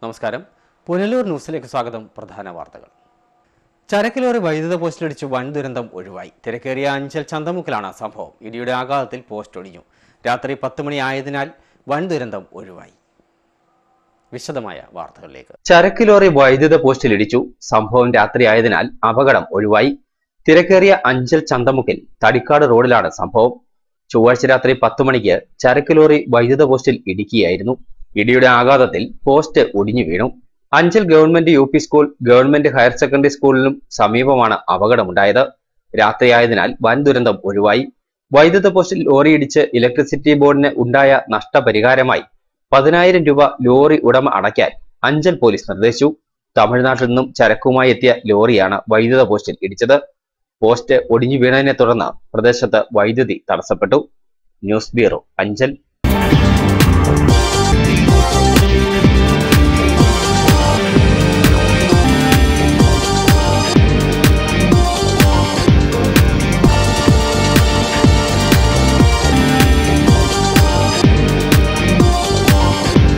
നമസ്കാരം പുനലൂർ ന്യൂസിലേക്ക് സ്വാഗതം പ്രധാന വാർത്തകൾ ചരക്ക് ലോറി വൈദ്യുത പോസ്റ്റിലിടിച്ച് വൻ ദുരന്തം ഒഴിവായി തിരക്കേറിയ അഞ്ചൽ ചന്തമുക്കിലാണ് സംഭവം ഇടിയുടെ ആഘാതത്തിൽ പോസ്റ്റ് ഒടിഞ്ഞു രാത്രി പത്ത് മണി ആയതിനാൽ വൻ ദുരന്തം ഒഴിവായി വിശദമായ വാർത്തകളിലേക്ക് ചരക്ക് ലോറി വൈദ്യുത പോസ്റ്റിലിടിച്ചു സംഭവം രാത്രിയായതിനാൽ അപകടം ഒഴിവായി തിരക്കേറിയ അഞ്ചൽ ചന്തമുക്കിൽ തടിക്കാട് റോഡിലാണ് സംഭവം ചൊവ്വാഴ്ച രാത്രി പത്ത് മണിക്ക് ചരക്ക് ലോറി വൈദ്യുത പോസ്റ്റിൽ ഇടിക്കുകയായിരുന്നു ഇടിയുടെ ആഘാതത്തിൽ പോസ്റ്റ് ഒടിഞ്ഞു വീണു Anchal government U P school government higher secondary സ്കൂളിനും സമീപമാണ് അപകടമുണ്ടായത് രാത്രിയായതിനാൽ വൻ ദുരന്തം ഒഴിവായി വൈദ്യുത പോസ്റ്റിൽ ലോറി ഇടിച്ച് ഇലക്ട്രിസിറ്റി ബോർഡിന് ഉണ്ടായ നഷ്ടപരിഹാരമായി പതിനായിരം രൂപ ലോറി ഉടമ അടയ്ക്കാൻ അഞ്ചൽ പോലീസ് നിർദ്ദേശിച്ചു തമിഴ്നാട്ടിൽ നിന്നും ചരക്കുമായി എത്തിയ ലോറിയാണ് വൈദ്യുത പോസ്റ്റിൽ ഇടിച്ചത് പോസ്റ്റ് ഒടിഞ്ഞു വീണതിനെ തുടർന്ന് പ്രദേശത്ത് വൈദ്യുതി തടസ്സപ്പെട്ടു ന്യൂസ് ബ്യൂറോ അഞ്ചൽ